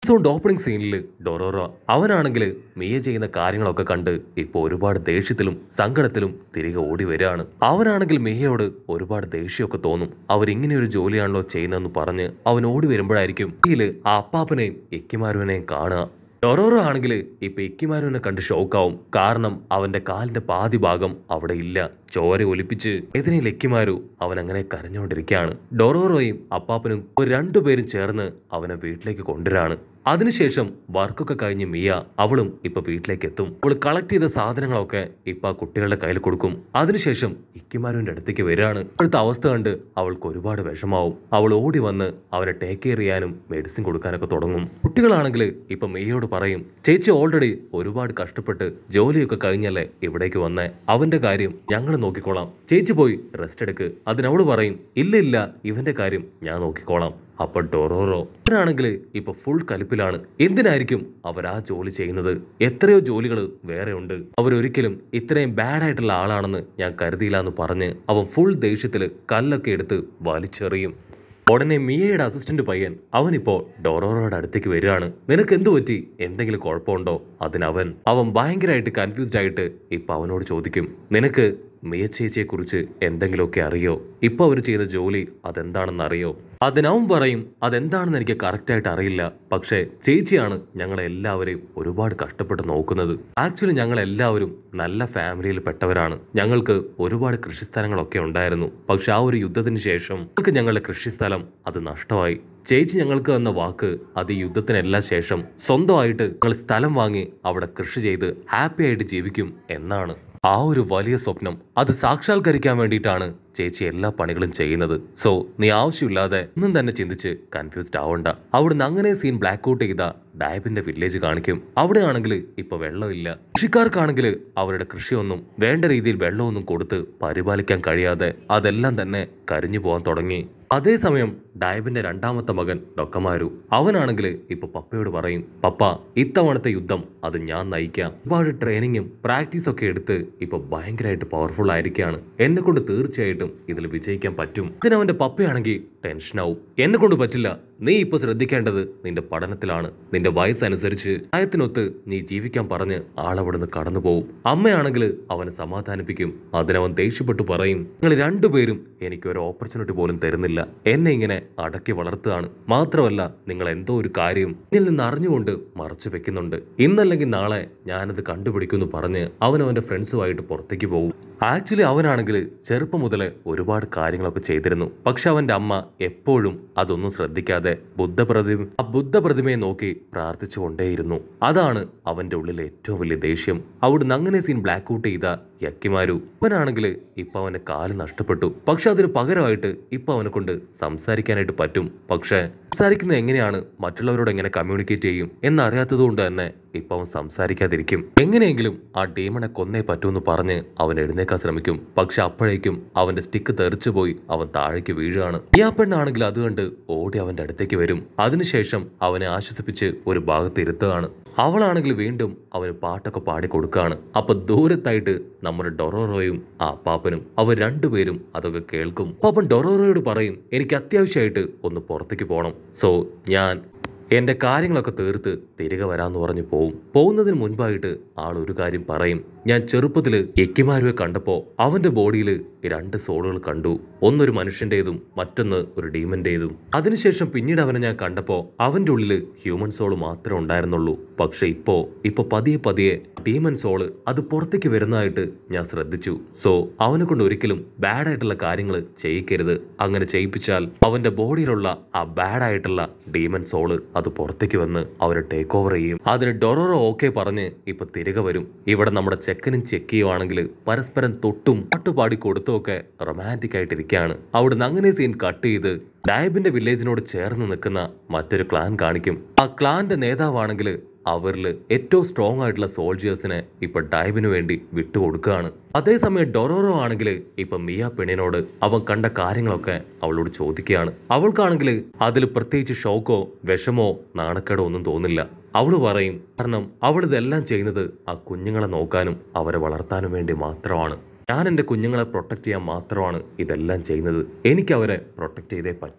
episode opening സീനിൽ ഡൊറോറോ അവനാണെങ്കിൽ മിയ ചെയ്യുന്ന കാര്യങ്ങളൊക്കെ കണ്ട് ഇപ്പോൾ ഒരുപാട് ദേഷ്യത്തിലും സങ്കടത്തിലും തിരികെ ഓടി വരികയാണ് അവനാണെങ്കിൽ മിയയോട് ഒരുപാട് ദേഷ്യമൊക്കെ തോന്നും അവരിങ്ങനെ ഒരു ജോലിയാണല്ലോ ചെയ്യുന്നതെന്ന് പറഞ്ഞ് അവൻ ഓടി വരുമ്പോഴായിരിക്കും ഇതില് ആ അപ്പാപ്പനെയും എക്കിമാരുവിനെയും കാണുക ഡൊറോറോ ആണെങ്കിൽ ഇപ്പൊ ഇക്കിമാരുവിനെ കണ്ട് ഷോക്കാവും കാരണം അവന്റെ കാലിന്റെ പാതി ഭാഗം അവിടെ ഇല്ല ചോര ഒലിപ്പിച്ച് എതിരെ ലക്കിമാരു അവൻ അങ്ങനെ കരഞ്ഞുകൊണ്ടിരിക്കുകയാണ് ഡൊറോറോയും അപ്പാപ്പനും ഒരു രണ്ടുപേരും ചേർന്ന് അവനെ വീട്ടിലേക്ക് കൊണ്ടുവരാണ് അതിനുശേഷം വർക്കൊക്കെ കഴിഞ്ഞ് മിയ അവളും ഇപ്പൊ വീട്ടിലേക്ക് എത്തും അവൾ കളക്ട് ചെയ്ത സാധനങ്ങളൊക്കെ ഇപ്പൊ ആ കുട്ടികളുടെ കയ്യിൽ കൊടുക്കും അതിനുശേഷം ഇക്കിമാരുവിന്റെ അടുത്തേക്ക് വരികയാണ് ഇപ്പോഴത്തെ അവസ്ഥ കണ്ട് അവൾക്ക് ഒരുപാട് വിഷമാവും അവൾ ഓടി വന്ന് അവനെ ടേക്ക് കെയർ ചെയ്യാനും മെഡിസിൻ കൊടുക്കാനൊക്കെ തുടങ്ങും കുട്ടികളാണെങ്കിൽ ഇപ്പൊ മെയ്യോട് പറയും ചേച്ചി ഓൾറെഡി ഒരുപാട് കഷ്ടപ്പെട്ട് ജോലിയൊക്കെ കഴിഞ്ഞല്ലേ ഇവിടേക്ക് വന്നേ അവന്റെ കാര്യം ഞങ്ങൾ നോക്കിക്കോളാം ചേച്ചി പോയി റെസ്റ്റ് എടുക്ക് അതിനവള് പറയും ഇല്ല ഇല്ല ഇവന്റെ കാര്യം ഞാൻ നോക്കിക്കോളാം അപ്പൊ ഡൊറോറോ അവരാണെങ്കിൽ ഇപ്പൊ ഫുൾ കലിപ്പിലാണ് എന്തിനായിരിക്കും അവർ ആ ജോലി ചെയ്യുന്നത് എത്രയോ ജോലികൾ വേറെ ഉണ്ട് അവരൊരിക്കലും ഇത്രയും ബാഡ് ആയിട്ടുള്ള ആളാണെന്ന് ഞാൻ കരുതിയില്ല എന്ന് പറഞ്ഞ് അവൻ ഫുൾ ദേഷ്യത്തില് കല്ലൊക്കെ എടുത്ത് വലിച്ചെറിയും ഉടനെ മിയയുടെ അസിസ്റ്റന്റ് പയ്യൻ അവനിപ്പോ ഡൊറോറോയുടെ അടുത്തേക്ക് വരികയാണ് നിനക്ക് എന്തു പറ്റി എന്തെങ്കിലും കുഴപ്പമുണ്ടോ അതിനവൻ അവൻ ഭയങ്കരമായിട്ട് കൺഫ്യൂസ്ഡ് ആയിട്ട് ഇപ്പൊ അവനോട് ചോദിക്കും നിനക്ക് മിയ ചേച്ചിയെ കുറിച്ച് എന്തെങ്കിലുമൊക്കെ അറിയോ ഇപ്പൊ അവർ ചെയ്ത ജോലി അതെന്താണെന്ന് അറിയോ അതിനവൻ പറയും അതെന്താണെന്ന് എനിക്ക് കറക്റ്റായിട്ട് അറിയില്ല പക്ഷേ ചേച്ചിയാണ് ഞങ്ങളെ എല്ലാവരെയും ഒരുപാട് കഷ്ടപ്പെട്ട് നോക്കുന്നത് ആക്ച്വലി ഞങ്ങൾ എല്ലാവരും നല്ല ഫാമിലിയിൽ പെട്ടവരാണ് ഞങ്ങൾക്ക് ഒരുപാട് കൃഷിസ്ഥലങ്ങളൊക്കെ ഉണ്ടായിരുന്നു പക്ഷെ ആ ഒരു യുദ്ധത്തിന് ശേഷം ഞങ്ങൾക്ക് ഞങ്ങളുടെ കൃഷിസ്ഥലം അത് നഷ്ടമായി ചേച്ചി ഞങ്ങൾക്ക് തന്ന വാക്ക് അത് ഈ യുദ്ധത്തിനെല്ലാം ശേഷം സ്വന്തമായിട്ട് ഞങ്ങൾ സ്ഥലം വാങ്ങി അവിടെ കൃഷി ചെയ്ത് ഹാപ്പി ആയിട്ട് ജീവിക്കും എന്നാണ് ആ ഒരു വലിയ സ്വപ്നം അത് സാക്ഷാത്കരിക്കാൻ വേണ്ടിയിട്ടാണ് ചേച്ചി എല്ലാ പണികളും ചെയ്യുന്നത് സോ നീ ആവശ്യമില്ലാതെ ഒന്നും തന്നെ ചിന്തിച്ച് കൺഫ്യൂസ്ഡ് ആവണ്ട അവിടുന്ന് അങ്ങനെ സീൻ ബ്ലാക്ക് ഔട്ട് ചെയ്ത ഡാബിന്റെ വില്ലേജ് കാണിക്കും അവിടെ ആണെങ്കിൽ ഇപ്പൊ വെള്ളമില്ല കൃഷിക്കാർക്കാണെങ്കിൽ അവരുടെ കൃഷിയൊന്നും വേണ്ട രീതിയിൽ വെള്ളമൊന്നും കൊടുത്ത് പരിപാലിക്കാൻ കഴിയാതെ അതെല്ലാം തന്നെ കരിഞ്ഞു പോകാൻ തുടങ്ങി അതേസമയം ഡയബിന്റെ രണ്ടാമത്തെ മകൻ ഡൊക്കമാരു അവനാണെങ്കിൽ ഇപ്പൊ പപ്പയോട് പറയും പപ്പ ഇത്തവണത്തെ യുദ്ധം അത് ഞാൻ നയിക്കാം ഒരുപാട് ട്രെയിനിങ്ങും പ്രാക്ടീസ് ഒക്കെ എടുത്ത് ഇപ്പൊ ഭയങ്കരമായിട്ട് പവർഫുൾ ആയിരിക്കാണ് എന്നെ കൊണ്ട് തീർച്ചയായിട്ടും ഇതിൽ വിജയിക്കാൻ പറ്റും ഇതിനവന്റെ പപ്പയാണെങ്കിൽ ടെൻഷനാവും എന്നെ കൊണ്ട് പറ്റില്ല നീ ഇപ്പൊ ശ്രദ്ധിക്കേണ്ടത് നിന്റെ പഠനത്തിലാണ് നിന്റെ വയസ്സനുസരിച്ച് പ്രായത്തിനൊത്ത് നീ ജീവിക്കാൻ പറഞ്ഞ് ആളവിടുന്ന് കടന്നു പോവും അമ്മയാണെങ്കിൽ അവനെ സമാധാനിപ്പിക്കും അതിനവൻ ദേഷ്യപ്പെട്ടു പറയും നിങ്ങൾ രണ്ടുപേരും എനിക്ക് ഒരു ഓപ്പർച്യൂണിറ്റി പോലും തരുന്നില്ല എന്നെ ഇങ്ങനെ അടക്കി വളർത്തുകയാണ് മാത്രമല്ല നിങ്ങൾ എന്തോ ഒരു കാര്യം എന്നിൽ നിന്ന് അറിഞ്ഞുകൊണ്ട് മറച്ചു വെക്കുന്നുണ്ട് ഇന്നല്ലെങ്കിൽ നാളെ ഞാനത് കണ്ടുപിടിക്കുമെന്ന് പറഞ്ഞ് അവൻ അവന്റെ ഫ്രണ്ട്സുമായിട്ട് പുറത്തേക്ക് പോകും ആക്ച്വലി അവനാണെങ്കിൽ ചെറുപ്പം മുതലേ ഒരുപാട് കാര്യങ്ങളൊക്കെ ചെയ്തിരുന്നു പക്ഷെ അവന്റെ അമ്മ എപ്പോഴും അതൊന്നും ശ്രദ്ധിക്കാതെ ബുദ്ധപ്രതിമ ആ ബുദ്ധപ്രതിമയെ നോക്കി പ്രാർത്ഥിച്ചു കൊണ്ടേയിരുന്നു അതാണ് അവന്റെ ഉള്ളിലെ ഏറ്റവും വലിയ ദേഷ്യം അവിടുന്ന് അങ്ങനെ സീൻ ബ്ലാക്ക് ഔട്ട് ചെയ്ത യക്കിമാരു അവനാണെങ്കിൽ ഇപ്പൊ അവന്റെ കാല് നഷ്ടപ്പെട്ടു പക്ഷെ അതിന് പകരമായിട്ട് ഇപ്പൊ അവനെ കൊണ്ട് സംസാരിക്കാനായിട്ട് പറ്റും പക്ഷെ സംസാരിക്കുന്നത് എങ്ങനെയാണ് മറ്റുള്ളവരോട് എങ്ങനെ കമ്മ്യൂണിക്കേറ്റ് ചെയ്യും എന്നറിയാത്തത് കൊണ്ട് തന്നെ ഇപ്പൊ അവൻ സംസാരിക്കാതിരിക്കും എങ്ങനെയെങ്കിലും ആ ഡീമണെ കൊന്നേ പറ്റൂന്ന് പറഞ്ഞ് അവൻ എഴുന്നേക്കാൻ ശ്രമിക്കും പക്ഷെ അപ്പോഴേക്കും അവന്റെ സ്റ്റിക്ക് തെറിച്ചു പോയി അവൻ താഴേക്ക് വീഴുകയാണ് ഈ ആ പെണ്ണാണെങ്കിൽ അത് കണ്ട് ഓടി അവന്റെ അടുത്തേക്ക് വരും അതിനുശേഷം അവനെ ആശ്വസിപ്പിച്ച് ഒരു ഭാഗത്ത് ഇരുത്തുകയാണ് അവളാണെങ്കിൽ വീണ്ടും അവന് പാട്ടൊക്കെ പാടി കൊടുക്കുകയാണ് അപ്പൊ ദൂരത്തായിട്ട് നമ്മുടെ ഡൊറോറോയും ആ പാപ്പനും അവർ രണ്ടുപേരും അതൊക്കെ കേൾക്കും പാപ്പൻ ഡൊറോറോയോട് പറയും എനിക്ക് അത്യാവശ്യമായിട്ട് ഒന്ന് പുറത്തേക്ക് പോകണം സോ ഞാൻ എന്റെ കാര്യങ്ങളൊക്കെ തീർത്ത് തിരികെ വരാന്ന് പറഞ്ഞു പോവും പോകുന്നതിന് മുൻപായിട്ട് ആൾ ഒരു കാര്യം പറയും ഞാൻ ചെറുപ്പത്തില് എക്കിമാരുവെ കണ്ടപ്പോ അവന്റെ ബോഡിയിൽ രണ്ട് സോളുകൾ കണ്ടു ഒന്നൊരു മനുഷ്യന്റേതും മറ്റൊന്ന് ഒരു ഡീമന്റേതും അതിനുശേഷം പിന്നീട് അവനെ ഞാൻ കണ്ടപ്പോ അവന്റെ ഉള്ളില് ഹ്യൂമൻ സോള് മാത്രമേ ഉണ്ടായിരുന്നുള്ളൂ പക്ഷെ ഇപ്പോ ഇപ്പൊ പതിയെ പതിയെ ഡീമൻ സോള് അത് പുറത്തേക്ക് വരുന്നതായിട്ട് ഞാൻ ശ്രദ്ധിച്ചു സോ അവനെ കൊണ്ട് ഒരിക്കലും ബാഡ് ആയിട്ടുള്ള കാര്യങ്ങൾ ചെയ്യിക്കരുത് അങ്ങനെ ചെയ്യിപ്പിച്ചാൽ അവന്റെ ബോഡിയിലുള്ള ആ ബാഡ് ആയിട്ടുള്ള ഡീമൻ സോള് അത് പുറത്തേക്ക് വന്ന് അവരെ ടേക്ക് ഓവർ ചെയ്യും അതിന് ഡൊറോറോ ഓക്കെ പറഞ്ഞ് ഇപ്പൊ തിരികെ വരും ഇവിടെ നമ്മുടെ ചെക്കനും ചെക്കിയുമാണെങ്കിൽ പരസ്പരം തൊട്ടും പാട്ടുപാടി കൊടുത്തും ഒക്കെ റൊമാൻറ്റിക് ആയിട്ടിരിക്കുകയാണ് അവിടുന്ന് അങ്ങനെ സീൻ കട്ട് ചെയ്ത് ഡയബിന്റെ വില്ലേജിനോട് ചേർന്ന് നിൽക്കുന്ന മറ്റൊരു ക്ലാൻ കാണിക്കും ആ ക്ലാന്റെ നേതാവാണെങ്കിൽ അവരിൽ ഏറ്റവും സ്ട്രോങ് ആയിട്ടുള്ള സോൾജിയേഴ്സിനെ ഇപ്പൊ ഡൈബിന് വേണ്ടി വിട്ടുകൊടുക്കുകയാണ് അതേസമയം ഡൊറോറോ ആണെങ്കിൽ ഇപ്പൊ മിയ പെണ്ണിനോട് അവൻ കണ്ട കാര്യങ്ങളൊക്കെ അവളോട് ചോദിക്കുകയാണ് അവൾക്കാണെങ്കിൽ അതിൽ പ്രത്യേകിച്ച് ഷോക്കോ വിഷമോ നാണക്കേടോ ഒന്നും തോന്നില്ല അവള് പറയും കാരണം അവൾ ഇതെല്ലാം ചെയ്യുന്നത് ആ കുഞ്ഞുങ്ങളെ നോക്കാനും അവരെ വളർത്താനും വേണ്ടി മാത്രമാണ് ഞാൻ എൻ്റെ കുഞ്ഞുങ്ങളെ പ്രൊട്ടക്ട് ചെയ്യാൻ മാത്രമാണ് ഇതെല്ലാം ചെയ്യുന്നത് എനിക്ക് അവരെ പ്രൊട്ടക്ട് ചെയ്തേ പറ്റൂ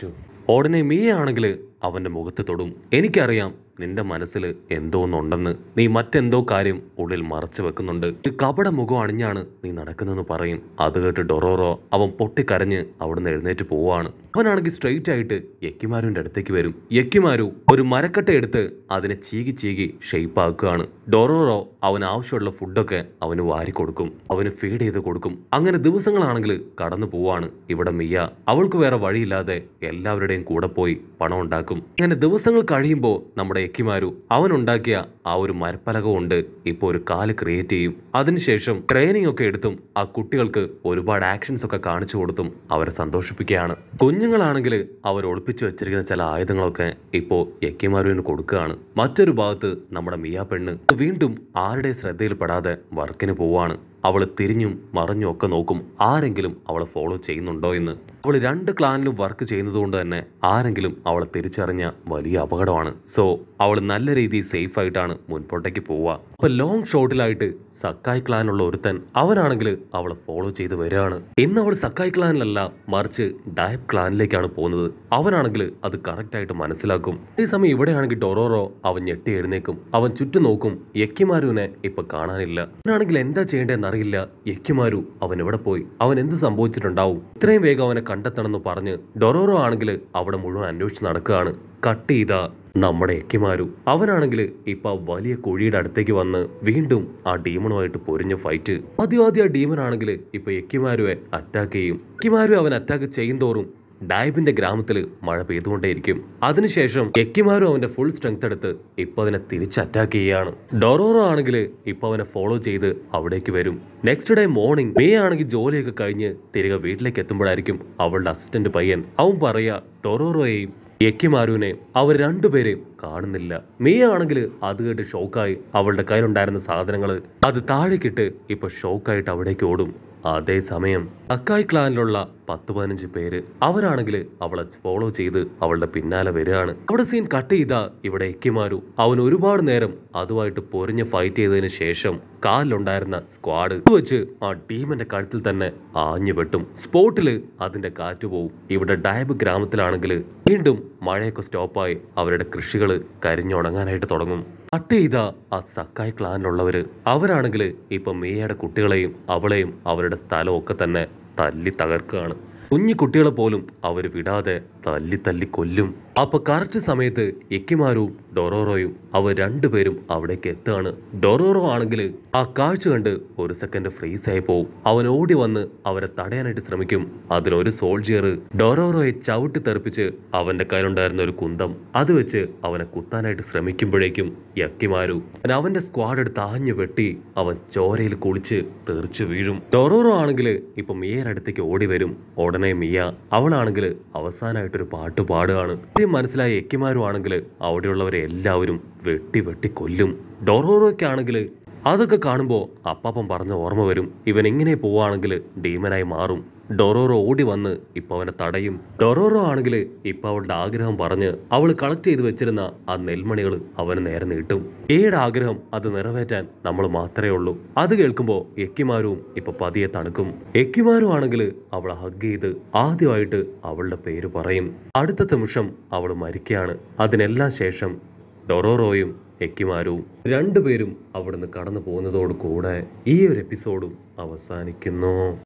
ഉടനെ മിയ ആണെങ്കിൽ അവന്റെ മുഖത്ത് തൊടും എനിക്കറിയാം നിന്റെ മനസ്സിൽ എന്തോ ഒന്നുണ്ടെന്ന് നീ മറ്റെന്തോ കാര്യം ഉള്ളിൽ മറച്ചു വെക്കുന്നുണ്ട് ഒരു കപട മുഖം അണിഞ്ഞാണ് നീ നടക്കുന്നതെന്ന് പറയും അത് കേട്ട് ഡൊറോറോ അവൻ പൊട്ടിക്കരഞ്ഞ് അവിടുന്ന് എഴുന്നേറ്റ് പോവാണ് അവനാണെങ്കിൽ സ്ട്രെയിറ്റ് ആയിട്ട് യക്കിമാരുവിന്റെ അടുത്തേക്ക് വരും യക്കിമാരു ഒരു മരക്കട്ട എടുത്ത് അതിനെ ചീകി ചീകി ഷേപ്പ് ആക്കുകയാണ് ഡൊറോറോ അവന് ആവശ്യമുള്ള ഫുഡൊക്കെ അവന് വാരി കൊടുക്കും അവന് ഫീഡ് ചെയ്ത് കൊടുക്കും അങ്ങനെ ദിവസങ്ങളാണെങ്കിൽ കടന്നു പോവാണ് ഇവിടെ മിയ അവൾക്ക് വേറെ വഴിയില്ലാതെ എല്ലാവരുടെയും കൂടെ പോയി പണം ഉണ്ടാക്കും അങ്ങനെ ദിവസങ്ങൾ കഴിയുമ്പോൾ നമ്മുടെ യക്കിമാരു അവൻ ഉണ്ടാക്കിയ ആ ഒരു മരപ്പലക കൊണ്ട് ഇപ്പോൾ ഒരു കാല് ക്രിയേറ്റ് ചെയ്യും അതിനുശേഷം ട്രെയിനിങ് ഒക്കെ എടുത്തും ആ കുട്ടികൾക്ക് ഒരുപാട് ആക്ഷൻസ് ഒക്കെ കാണിച്ചു കൊടുത്തും അവരെ സന്തോഷിപ്പിക്കുകയാണ് കുഞ്ഞുങ്ങളാണെങ്കിൽ അവർ ഒളിപ്പിച്ചു വെച്ചിരിക്കുന്ന ചില ആയുധങ്ങളൊക്കെ ഇപ്പോൾ യക്കിമാരുവിന് കൊടുക്കുകയാണ് മറ്റൊരു ഭാഗത്ത് നമ്മുടെ മിയ പെണ്ണ് വീണ്ടും ആരുടെ ശ്രദ്ധയിൽപ്പെടാതെ വർക്കിന് പോവാണ് അവൾ തിരിഞ്ഞും മറിഞ്ഞും ഒക്കെ നോക്കും ആരെങ്കിലും അവളെ ഫോളോ ചെയ്യുന്നുണ്ടോ എന്ന് അവൾ രണ്ട് ക്ലാനിലും വർക്ക് ചെയ്യുന്നതുകൊണ്ട് തന്നെ ആരെങ്കിലും അവളെ തിരിച്ചറിഞ്ഞ വലിയ അപകടമാണ് സോ അവൾ നല്ല രീതിയിൽ സേഫ് ആയിട്ടാണ് മുൻപോട്ടേക്ക് പോവുക അപ്പൊ ലോങ് ഷോട്ടിലായിട്ട് സക്കായ് ക്ലാനുള്ള ഒരുത്തൻ അവനാണെങ്കിൽ അവളെ ഫോളോ ചെയ്ത് വരികയാണ് ഇന്ന് അവൾ സക്കായ് ക്ലാനിലല്ല മറിച്ച് ഡയബ് ക്ലാനിലേക്കാണ് പോകുന്നത് അവനാണെങ്കിൽ അത് കറക്റ്റ് ആയിട്ട് മനസ്സിലാക്കും ഈ സമയം ഇവിടെയാണെങ്കിൽ ഡൊറോറോ അവൻ ഞെട്ടി എഴുന്നേക്കും അവൻ ചുറ്റും നോക്കും യക്കിമാരുവിനെ ഇപ്പൊ കാണാനില്ല അവനാണെങ്കിൽ എന്താ ചെയ്യേണ്ടതെന്ന് അറിയില്ല യക്കിമാരു അവൻ എവിടെ പോയി അവൻ എന്ത് സംഭവിച്ചിട്ടുണ്ടാവും ഇത്രയും വേഗം അവനെ കണ്ടെത്തണമെന്ന് പറഞ്ഞ് ഡൊറോറോ ആണെങ്കിൽ അവിടെ മുഴുവൻ അന്വേഷിച്ച് നടക്കുകയാണ് കട്ട് ചെയ്ത നമ്മുടെ എക്കിമാരു അവനാണെങ്കിൽ ഇപ്പൊ ആ വലിയ കുഴിയുടെ അടുത്തേക്ക് വന്ന് വീണ്ടും ആ ഡീമണുമായിട്ട് പൊരിഞ്ഞ ഫൈറ്റ് ആദ്യം ആദ്യം ആ ഡീമൺ ആണെങ്കിൽ ഇപ്പൊ എക്കിമാരുവെ അറ്റാക്ക് ചെയ്യും എക്കിമാരു അവൻ അറ്റാക്ക് ചെയ്യും തോറും ഡായിബിന്റെ ഗ്രാമത്തിൽ മഴ പെയ്തുകൊണ്ടേയിരിക്കും അതിനുശേഷം എക്കിമാരും അവന്റെ ഫുൾ സ്ട്രെങ്ത് എടുത്ത് ഇപ്പൊ അതിനെ തിരിച്ച് അറ്റാക്ക് ചെയ്യാണ് ഡൊറോറോ ആണെങ്കിൽ ഇപ്പൊ അവനെ ഫോളോ ചെയ്ത് അവിടേക്ക് വരും നെക്സ്റ്റ് ഡേ മോർണിംഗ് മേ ആണെങ്കിൽ ജോലിയൊക്കെ കഴിഞ്ഞ് തിരികെ വീട്ടിലേക്ക് എത്തുമ്പോഴായിരിക്കും അവളുടെ അസിസ്റ്റന്റ് പയ്യൻ അവൻ പറയാ ഡൊറോറോയെയും യക്കിമാരുവിനെ അവർ രണ്ടുപേരെയും കാണുന്നില്ല മിയ ആണെങ്കിൽ അത് കേട്ട് ഷോക്കായി അവളുടെ കയ്യിലുണ്ടായിരുന്ന സാധനങ്ങൾ അത് താഴേക്കിട്ട് ഇപ്പൊ ഷോക്കായിട്ട് അവിടേക്ക് ഓടും അതേസമയം അക്കായ് ക്ലാനിലുള്ള പത്ത് പതിനഞ്ച് പേര് അവരാണെങ്കിൽ അവളെ ഫോളോ ചെയ്ത് അവളുടെ പിന്നാലെ വരികയാണ് അവിടെ സീൻ കട്ട് ചെയ്ത ഇവിടെ എക്കിമാരു അവൻ ഒരുപാട് നേരം അതുമായിട്ട് പൊരിഞ്ഞ് ഫൈറ്റ് ചെയ്തതിന് ശേഷം കാലിലുണ്ടായിരുന്ന സ്ക്വാഡ് വെച്ച് ആ ടീമിന്റെ കഴുത്തിൽ തന്നെ ആഞ്ഞു വെട്ടും സ്പോട്ടില് അതിന്റെ കാറ്റ് പോവും ഇവിടെ ഡയബ് ഗ്രാമത്തിലാണെങ്കിൽ വീണ്ടും മഴയൊക്കെ സ്റ്റോപ്പായി അവരുടെ കൃഷികൾ കരിഞ്ഞുണങ്ങാനായിട്ട് തുടങ്ങും കട്ട് ചെയ്ത ആ സക്കായ് ക്ലാനിലുള്ളവര് അവരാണെങ്കിൽ ഇപ്പൊ മേയയുടെ കുട്ടികളെയും അവളെയും അവരുടെ സ്ഥലവും ഒക്കെ തന്നെ തല്ലി തകർക്കുകയാണ് കുഞ്ഞു കുട്ടികളെ പോലും അവർ വിടാതെ തല്ലി തല്ലി കൊല്ലും അപ്പൊ കറക്റ്റ് സമയത്ത് എക്കിമാരും ഡൊറോറോയും അവർ രണ്ടുപേരും അവിടേക്ക് എത്തുകയാണ് ഡൊറോറോ ആണെങ്കിൽ ആ കാഴ്ച കണ്ട് ഒരു സെക്കൻഡ് ഫ്രീസ് ആയി പോവും അവൻ ഓടി വന്ന് അവരെ തടയാനായിട്ട് ശ്രമിക്കും അതിലൊരു സോൾജിയർ ഡൊറോറോയെ ചവിട്ടി തെറിപ്പിച്ച് അവന്റെ കയ്യിലുണ്ടായിരുന്ന ഒരു കുന്തം അത് വെച്ച് അവനെ കുത്താനായിട്ട് ശ്രമിക്കുമ്പോഴേക്കും യക്കിമാരു അവൻ അവന്റെ സ്ക്വാഡ് എടുത്ത് ആഞ്ഞു വെട്ടി അവൻ ചോരയിൽ കുളിച്ച് തെറിച്ചു വീഴും ഡൊറോറോ ആണെങ്കിൽ ഇപ്പൊ മിയയുടെ അടുത്തേക്ക് ഓടി വരും ഉടനെ മിയ അവളാണെങ്കിൽ അവസാനമായിട്ടൊരു പാട്ട് പാടുകയാണ് ഇത്രയും മനസ്സിലായ എക്കിമാരും ആണെങ്കിൽ അവിടെയുള്ളവരെ എല്ലാവരും വെട്ടി വെട്ടി കൊല്ലും ഡൊറോറോയ്ക്കാണെങ്കിൽ അതൊക്കെ കാണുമ്പോൾ അപ്പാപ്പൻ പറഞ്ഞ ഓർമ്മ വരും ഇവൻ എങ്ങനെ പോവാണെങ്കിൽ ഡീമനായി മാറും ഡൊറോറോ ഓടി വന്ന് ഇപ്പൊ അവനെ തടയും ഡൊറോറോ ആണെങ്കിൽ ഇപ്പൊ അവളുടെ ആഗ്രഹം പറഞ്ഞ് അവൾ കളക്ട് ചെയ്ത് വെച്ചിരുന്ന ആ നെൽമണികൾ അവന് നേരെ നീട്ടും ഏയുടെ ആഗ്രഹം അത് നിറവേറ്റാൻ നമ്മൾ മാത്രമേ ഉള്ളൂ അത് കേൾക്കുമ്പോൾ എക്കിമാരും ഇപ്പൊ പതിയെ തണുക്കും എക്കിമാരും ആണെങ്കിൽ അവളെ ഹഗ് ചെയ്ത് ആദ്യമായിട്ട് അവളുടെ പേര് പറയും അടുത്ത നിമിഷം അവൾ മരിക്കുകയാണ് അതിനെല്ലാം ശേഷം ഡൊറോറോയും എക്കിമാരും രണ്ടുപേരും അവിടുന്ന് കടന്നു പോകുന്നതോട് കൂടെ ഈ ഒരു എപ്പിസോഡും അവസാനിക്കുന്നു